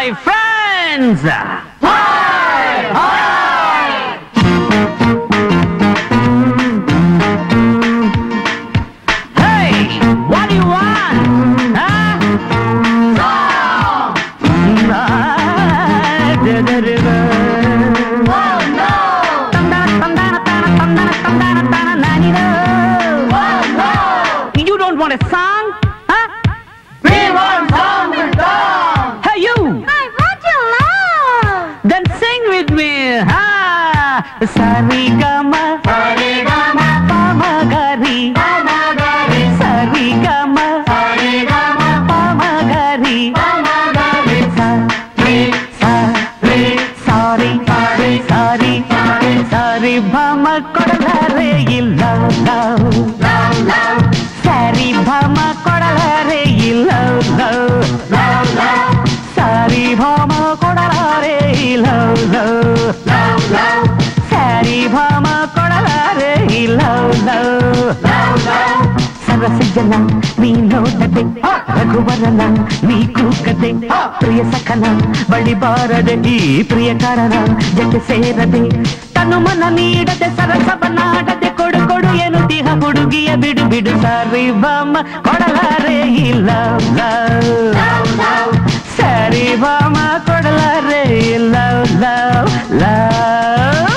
my friends! Hey, what do you want? Huh? Ah, da, da, da, da. Tandana, tandana, tana, tandana, tandana, tana, nani, no. You don't want a song? Huh? We want song with song. Hey, you! I want your love. Then sing with me. Ha! Sari gama, Sari gama, pama gari. pama gari, Sari gama, sari gama, pama gari. pama gari, Sari, sari, sorry, sorry, sorry, sorry, sorry, Bhama ಕೊಡಲಾರೆ ಇಲ್ಲ love. love, love, ಸರಿ ಭಾಮ ಕೊಡಲಾರೆ ಇಲ್ಲ love. love, love, ಸರಿ ಭಾಮ ಕೊಡಲಾರೆ ಇಲ್ಲ love. love, love, ಸರಿ ಭಾಮ ಕೊಡಲಾರೆ ಇಲ್ಲ love. love, love. ಸರಸ ಜನ ನೀ ನೋಡದೆ ರಘುವರನ ನೀ ಕೂಗದೆ ಪ್ರಿಯ ಸಖನ ಬಳಿ ಬಾರದೆ ಈ ಪ್ರಿಯ ಕಾರಣ ಜೊತೆ ಸೇರದೆ ತನು ಮನ ನೀಡದೆ ಸರಸವನಾಡದೆ ಕೊಡು ಕೊಡು ಏನು ತಿಹ ಹುಡುಗಿಯ ಬಿಡು ಬಿಡು ಸಾರಿ ಬಾಮ ಕೊಡಲಾರೆ ಇಲ್ಲ ಸರಿ ಬಾಮ ಕೊಡಲಾರೆ ಇಲ್ಲ ಲವ್ ಲವ್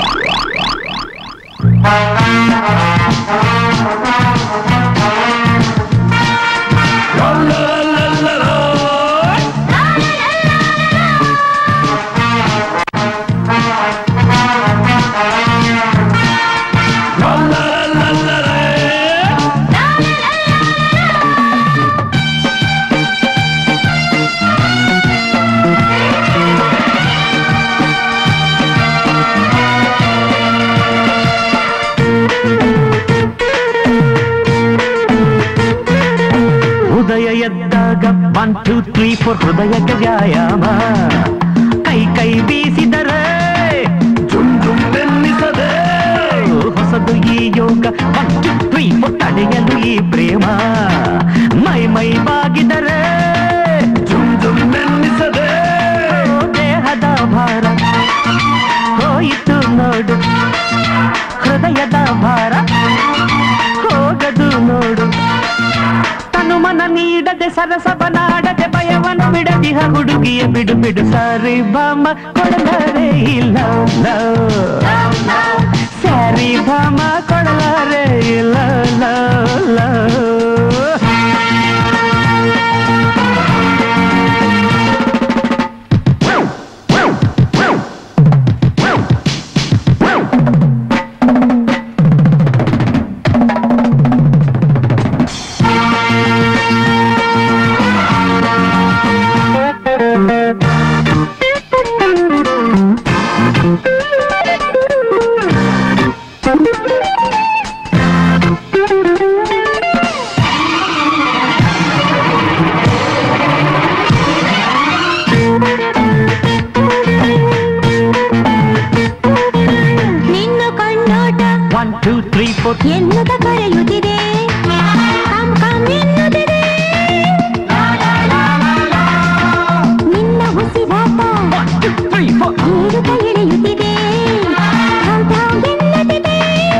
ಉದಯ ಎದ್ದಾಗ ಒನ್ ಟೂ ತ್ರೀ ಫೋರ್ ಹೃದಯಕ್ಕೆ ವ್ಯಾಯಾಮ ಕೈ ಕೈ ಬೀಸಿದರೆ ಜುಮ್ ಜುಮ್ ಬೆನ್ನಿಸದೆ ಹೊಸದು ಈ ಯೋಗ ಒನ್ ಟೂ ತ್ರೀ ಫೋರ್ ತಡೆಯಲು ಈ ಪ್ರೇಮ ಮೈ ಮೈ ಬಾಗಿದರೆ ಜುಮ್ ಜುಮ್ ಬೆನ್ನಿಸದೆ ದೇಹದ ಭಾರ ಹೋಯಿತು ನೋಡು ಹೃದಯದ ಭಾರ ಹೋಗದು ನೋಡು ತನು ಮನ ನೀಡದೆ ಸರಸವನಾಡದೆ ಭಯವನ್ನು ಬಿಡದಿಹ ಹುಡುಗಿಯ ಬಿಡು ಬಿಡು ಸಾರಿ ಬಾಮ ಕೊಡಲಾರೆ ಇಲ್ಲ ಸ್ಯಾರಿ ಬಾಮ ಕೊಡಲಾರೆ ಇಲ್ಲ ನಿನ್ನ ಕಣ್ಣೋಟ ಒನ್ ಟೂ ತ್ರೀ ಫೋರ್ ಎನ್ನುತ್ತ ಕರೆಯುತ್ತಿದೆ ಕಮ್ ಕಮ್ ಎನ್ನುತ್ತಿದೆ ನಿನ್ನ ಉಸಿರಾಟ ಒನ್ ಟೂ ತ್ರೀ ಫೋರ್ ಏರುತ್ತ ಇಳಿಯುತ್ತಿದೆ ಧಾವ್ ಧಾವ್ ಎನ್ನುತ್ತಿದೆ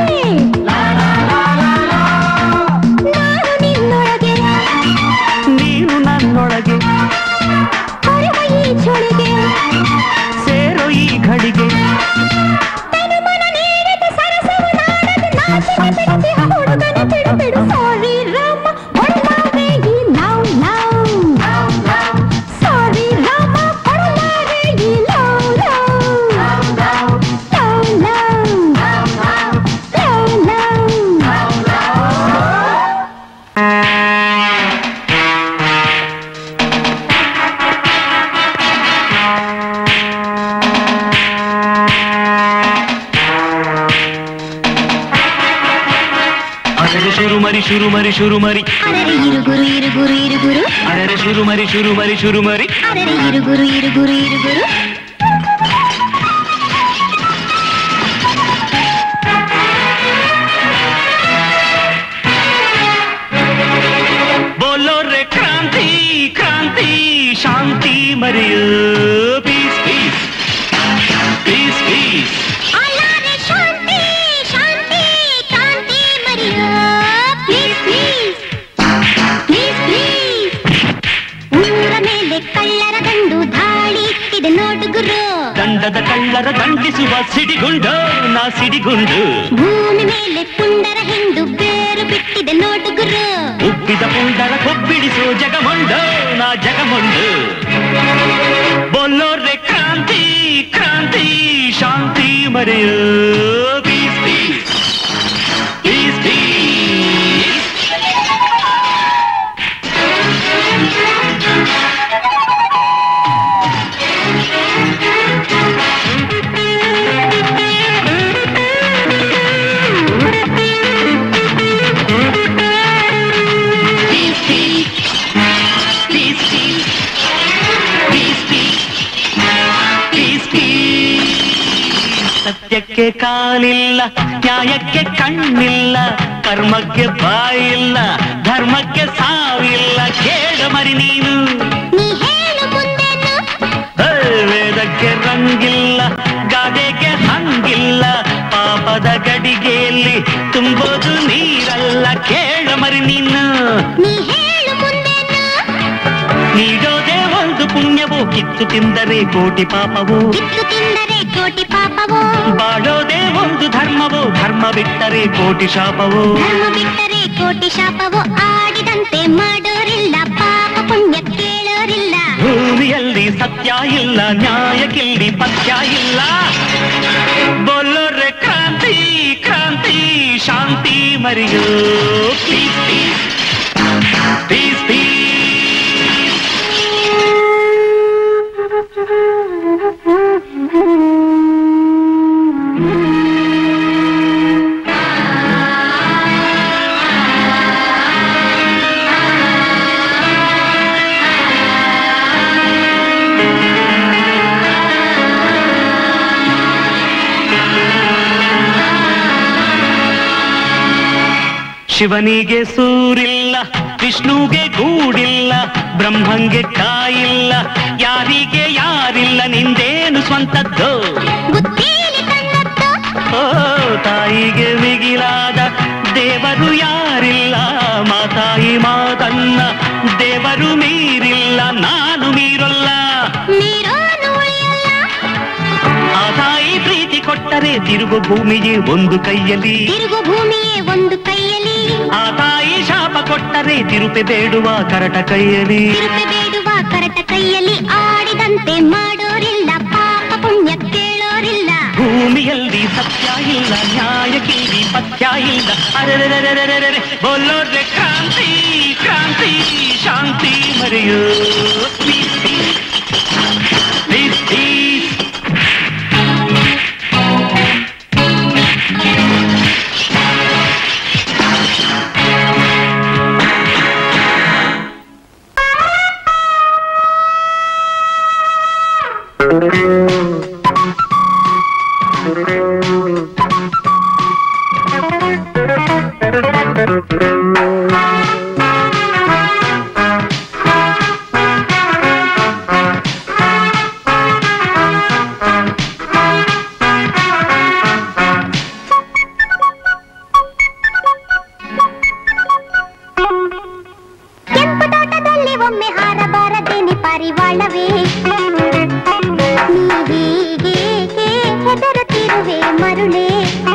ನಾನು ನಿನ್ನೊಳಗೆ ನೀನು ನನ್ನೊಳಗೆ ಕೊರವ ಈ ಚೊಳಿಗೆ ಸೇರೋ ಈ ಘಳಿಗೆ ತನು ಮನ ನೀಡದೆ ಸರಸವು ನಾಡದೆ ನಾಚಿಕೆ ಬಿಡದೆ ಹುಡುಗನ ಬಿಡು ಬಿಡು ಸಾರಿ ರಾಮ ಕೊಡಲಾರೆ ಈ ಲವ್ ಲವ್ ಸಾರಿ ರಾಮ ಕೊಡಲಾರೆ ಈ love love love love love love ಅರೆ ಶುರು ಮರಿ ಶುರು ಮರಿ ಶುರು ಮರಿ ಅರೆ ಇರುಗುರು ಇರುಗುರು ಇರುಗುರು ಅರೆ ಶುರು ಮರಿ ಶುರು ಮರಿ ಶುರು ಮರಿ ಅರೆ ಇರುಗುರು ಇರುಗುರು ಇರುಗುರು ಬೋಲೋ ರೇ ಕ್ರಾಂತಿ ಕ್ರಾಂತಿ ಶಾಂತಿ ಮರೆಯು ಪೀಸ್ ಪೀಸ್ ಪೀಸ್ ಪೀಸ್ ಅಲಾರೆ ಶಾಂತಿ ಶಾಂತಿ ಕ್ರಾಂತಿ ಮರೆಯೋ ಪ್ಲೀಸ್ ಪ್ಲೀಸ್ ಪ್ಲೀಸ್ ಪ್ಲೀಸ್ ಊರ ಮೇಲೆ ಕಳ್ಳರ ಗಂಡು ದಾಳಿ ಇಟ್ಟಿದೆ ನೋಡು ಗುರು ದಂಡದ ಕಳ್ಳರ ದಂಡಿಸುವ ಸಿಡಿಗುಂಡು ನಾ ಸಿಡಿಗುಂಡು ಭೂಮಿ ಮೇಲೆ ಪುಂಡರ ಹಿಂಡು ಬೇರು ಬಿಟ್ಟಿದೆ ನೋಡು ಗುರು ಉಬ್ಬಿದ ಪುಂಡರ ಕೊಬ್ಬಿಡಿಸೋ ಜಗಮೊಂಡು ನಾ ಜಗಮೊಂಡು ಬೊಲ್ಲೋರ್ರೆ ಕ್ರಾಂತಿ ಕ್ರಾಂತಿ ಶಾಂತಿ ಮರೆಯು peace peace peace peace peace peace peace peace peace peace peace ಸತ್ಯಕ್ಕೆ ಕಾಲಿಲ್ಲ ನ್ಯಾಯಕ್ಕೆ ಕಣ್ಣಿಲ್ಲ ಕರ್ಮಕ್ಕೆ ಬಾಯಿಲ್ಲ ಧರ್ಮಕ್ಕೆ ಸಾವಿಲ್ಲ ಕೇಳ ಮರಿ ನೀನು ನೀ ಹೇಳು ಮುಂದೇನು ಹೇ, ವೇದಕ್ಕೆ ರಂಗಿಲ್ಲ ಗಾದೆಗೆ ಹಂಗಿಲ್ಲ ಪಾಪದ ಗಡಿಗೆಯಲ್ಲಿ ತುಂಬೋದು ನೀರಲ್ಲ ಕೇಳ ಮರಿ ನೀನು ನೀ ಹೇಳು ಮುಂದೇನು ನೀಡೋದೇ ಒಂದು ಪುಣ್ಯವೋ ಕಿತ್ತು ತಿಂದರೆ ಕೋಟಿ ಪಾಪವೋ ಕಿತ್ತು ತಿಂದರೆ ಕೋಟಿ ಪಾಪವೋ ಬಾಳೋದೇ ಒಂದು ಧರ್ಮವೋ ಧರ್ಮ ಬಿಟ್ಟರೆ ಕೋಟಿ ಶಾಪವೋ ಧರ್ಮ ಬಿಟ್ಟರೆ ಕೋಟಿ ಶಾಪವೋ ಆಡಿದಂತೆ ಮಾಡೋರಿಲ್ಲ ಪಾಪ ಪುಣ್ಯ ಕೇಳೋರಿಲ್ಲ ಭೂಮಿಯಲ್ಲಿ ಸತ್ಯ ಇಲ್ಲ ನ್ಯಾಯಕ್ಕಿಲ್ಲಿ ಪಥ್ಯ ಇಲ್ಲ ಬೊಲ್ಲೊರೆ ಕ್ರಾಂತಿ ಕ್ರಾಂತಿ ಶಾಂತಿ ಮರಿಯೋ ಪ್ಲೀಸ್ ಪ್ಲೀಸ್ ಪ್ಲೀಸ್ ಪ್ಲೀಸ್ ಶಿವನಿಗೆ ಸೂರಿಲ್ಲ ವಿಷ್ಣುಗೆ ಗೂಡಿಲ್ಲ ಬ್ರಹ್ಮಂಗೆ ಕಾಯಿಲ್ಲ ಯಾರಿಗೆ ಯಾರಿಲ್ಲ ನಿಂದೇನು ಸ್ವಂತದ್ದು ಬುದ್ಧಿಲಿ ಕಣ್ಣತ್ತು ಓ ತಾಯಿಗೆ ಮಿಗಿಲಾದ ದೇವರು ಯಾರಿಲ್ಲ ಮಾತಾಯಿ ಮಾತನ್ನ ದೇವರು ಮೀರಿಲ್ಲ ನಾನು ಮೀರಲ್ಲ ನೀರೋನು ಉಳಿಯಲ್ಲ ಆ ತಾಯಿ ಪ್ರೀತಿ ಕೊಟ್ಟರೆ ತಿರುಗು ಭೂಮಿಗೆ ಒಂದು ಕೈಯಲ್ಲಿ ತಿರುಗು ಭೂಮಿಯೇ ಒಂದು ಕೈಯಲ್ಲಿ ಆ ತಾಯಿ ಶಾಪ ಕೊಟ್ಟರೆ ತಿರುಪೆ ಬೇಡುವ ಕರಟ ಕೈಯಲ್ಲಿ ತಿರುಪೆ ಬೇಡುವ ಕರಟ ಕೈಯಲ್ಲಿ ಆಡಿದಂತೆ ಮಾಡೋರಿಲ್ಲ ಪಾಪ ಪುಣ್ಯ ಕೇಳೋರಿಲ್ಲ ಭೂಮಿಯಲ್ಲಿ ಸತ್ಯ ಇಲ್ಲ ನ್ಯಾಯಕ್ಕಿಲ್ಲಿ ಪಥ್ಯ ಇಲ್ಲ ಅರೆರೆರೆರೆರೆರೆರೆ ಬೋಲೋರೆ ಕ್ರಾಂತಿ ಕ್ರಾಂತಿ ಶಾಂತಿ ಮರೆಯೋ ಪ್ಲೀಸ್ ಪ್ಲೀಸ್ ಪ್ಲೀಸ್ ಕೆಂಪು ತೋಟದಲ್ಲಿ ಒಮ್ಮೆ ಹಾರಬಾರದೇನೆ ಪಾರಿವಾಳವೇ ನೀ ಹೀಗೇಕೆ ಹೆದರುತ್ತಿರುವೆ ಮರುಳೇ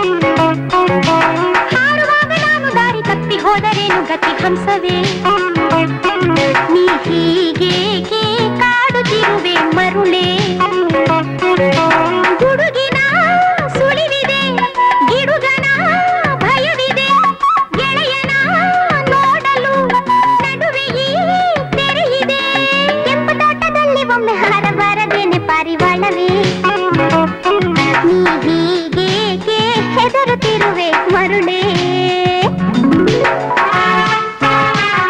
ಹಾರುವಾಗ ನಾನು ದಾರಿ ತಪ್ಪಿ ಹೋದರೇನು ಗತಿ ಹಂಸವೇ ನೀ ಹೀಗೇಕೆ ಕಾಡುತ್ತಿರುವೆ ಮರುಳೇ ಗುಡುಗಿನ ಸುಳಿವಿದೆ ಗಿಡುಗನ ಭಯವಿದೆ ಗೆಳೆಯನ ನೋಡಲು ನಡುವೆ ಈ ತೆರೆಯಿದೆ ಕೆಂಪು ತೋಟದಲ್ಲಿ ಒಮ್ಮೆ ಹಾರಬಾರದೇನೆ ಪಾರಿವಾಳವೇ ನೀ ಹೀಗೇಕೆ ಹೆದರುತ್ತಿರುವೆ ಮರುಳೇ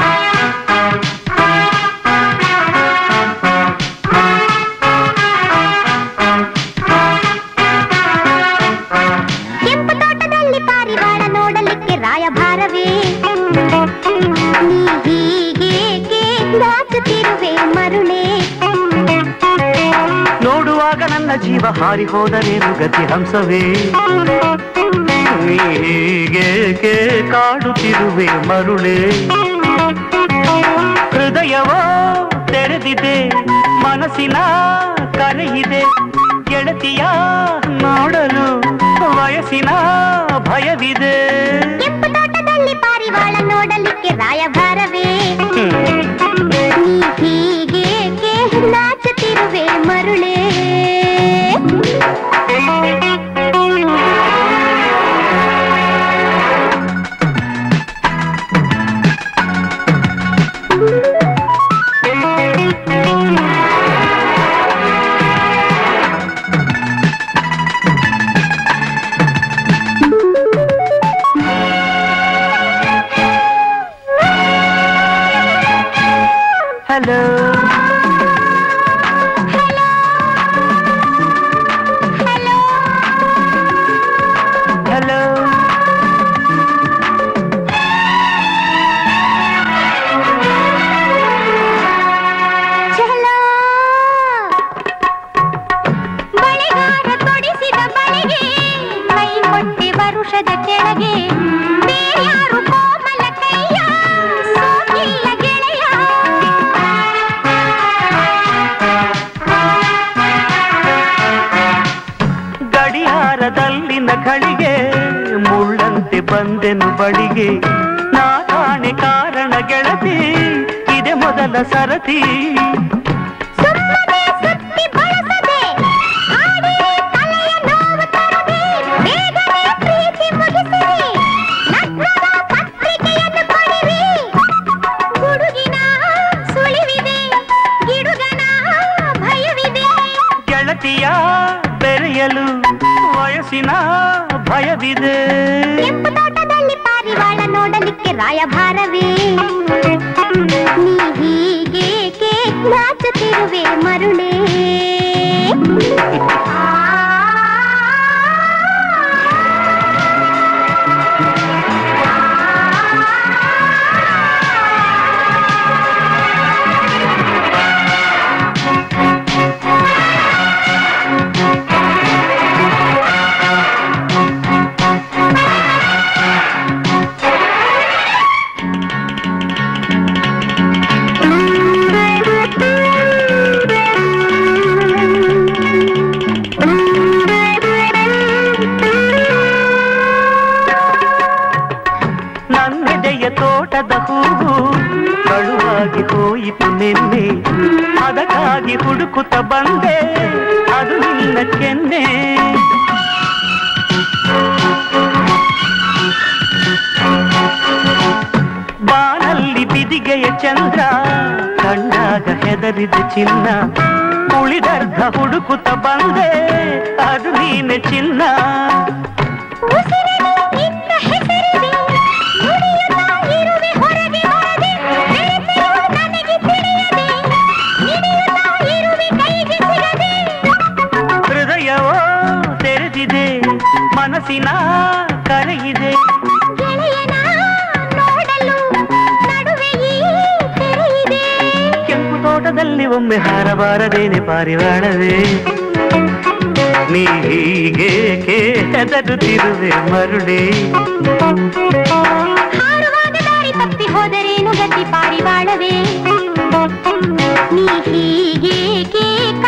ಜೀವ ಹಾರಿ ಹೋದರೇನು ಗತಿ ಹಂಸವೇ ನೀ ಹೀಗೇಕೆ ಕಾಡುತ್ತಿರುವೆ ಮರುಳೇ ಹೃದಯವೋ ತೆರೆದಿದೆ ಮನಸ್ಸಿನ ಕರೆಯಿದೆ ಗೆಳತಿಯ ನೋಡಲು ವಯಸ್ಸಿನ ಭಯವಿದೆ ಕೆಂಪು ತೋಟದಲ್ಲಿ ಪಾರಿವಾಳ ನೋಡಲಿಕ್ಕೆ ರಾಯಭಾರವೇ ನೀ ಹೀಗೇಕೆ ನಾಚುತ್ತಿರುವೆ ಮರುಳೇ ಹಲೋ ಹಲೋ ಛಲ ಬಳೆಗಾರ ತೊಡಿಸಿದ ಬಳೆಗೆ ಕೈ ಕೊಟ್ಟೆ ವರುಷದ ಕೆಳಗೆ ಬೇರ್ಯಾರು ಕೋಮಲ ಕೈಯ ಸೋಕಿಲ್ಲ ಗೆಳೆಯ ಗಡಿಯಾರದಲ್ಲಿನ ಘಳಿಗೆ ಮುಳ್ಳಂತೆ ಬಂದೆನು ಬಳಿಗೆ ನಾ ಕಾಣೆ ಕಾರಣ ಗೆಳತಿ ಇದೆ ಮೊದಲ ಸರತಿ ಸುಮ್ಮನೆ ಸುತ್ತಿ ಬಳಸದೆ ಹಾಡಿರಿ ತಲೆಯ ನೋವು ತರದೆ ಬೇಗನೆ ಪ್ರೀತಿ ಮುಗಿಸಿರಿ ನಗ್ನದ ಪತ್ರಿಕೆಯನ್ನು ಕೊಡಿರಿ ಗುಡುಗಿನ ಸುಳಿವಿದೆ ಗಿಡುಗನ ಭಯವಿದೆ ಗೆಳತಿಯ ಬೆರೆಯಲು ವಯಸ್ಸಿನ ಭಯವಿದೆ ಕೆಂಪು ತೋಟದಲ್ಲಿ ಪಾರಿವಾಳ ನೋಡಲಿಕ್ಕೆ ರಾಯಭಾರವೇ ನೀ ಹೀಗೇಕೆ ನಾಚುತ್ತಿರುವೆ ಮರುಳೇ ನನ್ನೆದೆಯ ತೋಟದ ಹೂವು ಕಳುವಾಗಿ ಹೋಯಿತು ನಿನ್ನೆ ಅದಕ್ಕಾಗಿ ಹುಡುಕುತ್ತ ಬಂದೆ ಅದು ನಿನ್ನ ಕೆನ್ನೆ ಬಾನಲ್ಲಿ ಬಿದಿಗೆಯ ಚಂದ್ರ ಕಂಡಾಗ ಹೆದರಿದ ಚಿನ್ನ ಉಳಿದರ್ಧ ಹುಡುಕುತ್ತ ಬಂದೆ ಅದು ನೀನೆ ಚಿನ್ನ ಉಸಿರಲ್ಲಿ ನಿನ್ನ ಹೆಸರಿದೆ ನುಡಿಯುತ್ತಾ ಇರುವೆ ಹೊರಗೆ ಹೊರಗೆ ಬೆರೆತಿರು ನನಗೆ ತಿಳಿಯದೆ ಹಿಡಿಯುತ್ತಾ ಇರುವೆ ಕೈಗೆ ಸಿಗದೆ ಹೃದಯವೋ ತೆರೆದಿದೆ ಮನಸ್ಸಿನ ಕರೆಯಿದೆ ಗೆಳೆಯನ ನೋಡಲು ನಡುವೆ ಈ ತೆರೆಯಿದೆ ಕೆಂಪು ತೋಟದಲ್ಲಿ ಒಮ್ಮೆ ಹಾರಬಾರದೇನೆ ಪಾರಿವಾಳವೇ ನೀ ಹೀಗೇಕೆ ಹೆದರುತ್ತಿರುವೆ ಮರುಳೇ ಹಾರುವಾಗ ದಾರಿ ತಪ್ಪಿ ಹೋದರೇನು ಗತಿ ಪಾರಿವಾಳವೇ ನೀ ಹೀಗೇಕೆ